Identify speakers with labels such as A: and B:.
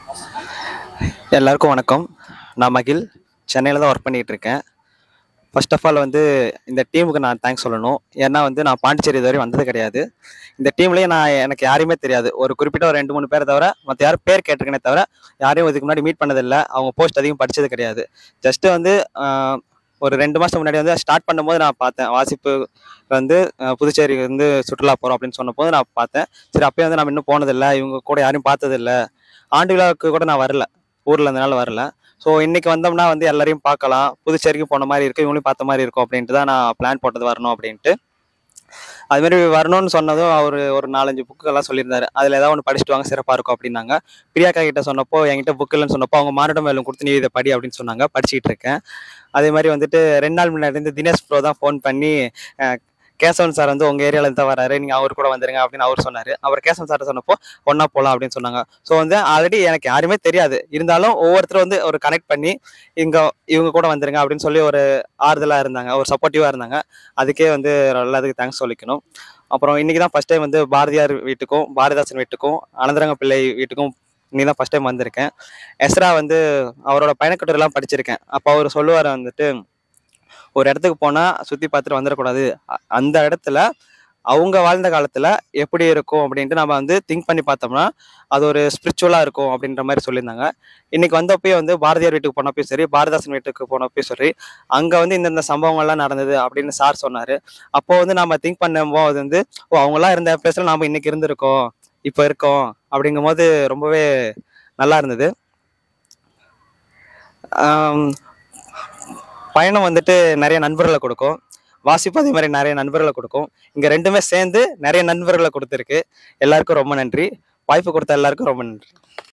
A: எல்லாருக்கும் வணக்கம் நான் மகிழ் சென்னையில் தான் ஒர்க் பண்ணிகிட்டு இருக்கேன் ஃபர்ஸ்ட் ஆஃப் ஆல் வந்து இந்த டீமுக்கு நான் தேங்க்ஸ் சொல்லணும் ஏன்னா வந்து நான் பாண்டிச்சேரி இதுவரை வந்தது கிடையாது இந்த டீம்லேயே நான் எனக்கு யாரையுமே தெரியாது ஒரு குறிப்பிட்ட ஒரு ரெண்டு மூணு பேரை தவிர மற்ற யாரும் பேர் கேட்டிருக்கேனே தவிர யாரையும் இதுக்கு முன்னாடி மீட் பண்ணதில்லை அவங்க போஸ்ட் அதிகம் படித்தது கிடையாது ஜஸ்ட்டு வந்து ஆஹ், ஒரு ரெண்டு மாதம் முன்னாடி வந்து ஸ்டார்ட் பண்ணும்போது நான் பார்த்தேன் வாசிப்பு வந்து ஆஹ், புதுச்சேரி வந்து சுற்றுலா போகிறோம் அப்படின்னு சொன்னபோது நான் பார்த்தேன் சரி அப்பயே வந்து நம்ம இன்னும் போனதில்லை இவங்க கூட யாரையும் பார்த்ததில்ல ஆண்டு விழாவுக்கு கூட நான் வரல ஊரில் இருந்தனால வரல ஸோ இன்னைக்கு வந்தோம்னா வந்து எல்லாரையும் பார்க்கலாம் புதுச்சேரிக்கு போன மாதிரி இருக்கு இவங்களையும் பார்த்த மாதிரி இருக்கும் அப்படின்ட்டு தான் நான் பிளான் போட்டது வரணும் அப்படின்ட்டு அது மாதிரி வரணும்னு சொன்னதும் அவர் ஒரு நாலஞ்சு புக்குகள்லாம் சொல்லியிருந்தாரு அதில் ஏதாவது ஒன்று படிச்சுட்டு வாங்க சிறப்பாக இருக்கும் அப்படின்னாங்க பிரியாக்கா கிட்ட சொன்னப்போ என்கிட்ட புக் இல்லைன்னு சொன்னப்போ அவங்க மானிடம் மேலும் கொடுத்து நீ இதை படி அப்படின்னு சொன்னாங்க படிச்சுக்கிட்டு இருக்கேன் அதே மாதிரி வந்துட்டு ரெண்டு நாள் முன்னாடி இருந்து தினேஷ் ப்ரோ தான் ஃபோன் பண்ணி அஹ், கேசவன் சார் வந்து உங்கள் ஏரியாவில் தான் வராரு நீங்கள் அவர் கூட வந்துருங்க அப்படின்னு அவர் சொன்னார் அவர் கேசவன் சார் சொன்னப்போ ஒன்றா போகலாம் அப்படின்னு சொன்னாங்க ஸோ வந்து ஆல்ரெடி எனக்கு யாருமே தெரியாது இருந்தாலும் ஒவ்வொருத்தரும் வந்து ஒரு கனெக்ட் பண்ணி இங்கே இவங்க கூட வந்துருங்க அப்படின்னு சொல்லி ஒரு ஆறுதலாக இருந்தாங்க ஒரு சப்போர்ட்டிவாக இருந்தாங்க அதுக்கே வந்து எல்லாத்துக்கும் தேங்க்ஸ் சொல்லிக்கணும் அப்புறம் இன்னைக்கு தான் ஃபஸ்ட் டைம் வந்து பாரதியார் வீட்டுக்கும் பாரதிதாசன் வீட்டுக்கும் அனந்தரங்க பிள்ளை வீட்டுக்கும் இன்னைக்கு தான் ஃபஸ்ட் டைம் வந்திருக்கேன் எஸ்ரா வந்து அவரோட பயணக்கட்டுரைலாம் படிச்சிருக்கேன் அப்போ அவர் சொல்லுவார் வந்துட்டு ஒரு இடத்துக்கு போனால் சுற்றி பார்த்துட்டு வந்துடக்கூடாது அ- அந்த இடத்துல அவங்க வாழ்ந்த காலத்தில் எப்படி இருக்கும் அப்படின்ட்டு நம்ம வந்து திங்க் பண்ணி பார்த்தோம்னா அது ஒரு ஸ்பிரிச்சுவலாக இருக்கும் அப்படின்ற மாதிரி சொல்லியிருந்தாங்க இன்னைக்கு வந்தப்பயே வந்து பாரதியார் வீட்டுக்கு போனப்பயும் சரி பாரதாசன் வீட்டுக்கு போனப்பயும் சரி அங்கே வந்து இந்தந்த சம்பவங்கள்லாம் நடந்தது அப்படின்னு சார் சொன்னார் அப்போ வந்து நம்ம திங்க் பண்ணும்போது வந்து ஓ அவங்களாம் இருந்த பிளேஸில் நாம் இன்னைக்கு இருந்திருக்கோம் இப்போ இருக்கோம் அப்படிங்கும்போது ரொம்பவே நல்லா இருந்தது ஆம், பயணம் வந்துட்டு நிறைய நண்பர்களை கொடுக்கும் வாசிப்பு அதே மாதிரி நிறைய நண்பர்களை கொடுக்கும் இங்கே ரெண்டுமே சேர்ந்து நிறைய நண்பர்களை கொடுத்துருக்கு எல்லாருக்கும் ரொம்ப நன்றி வாய்ப்பு கொடுத்த எல்லாருக்கும் ரொம்ப நன்றி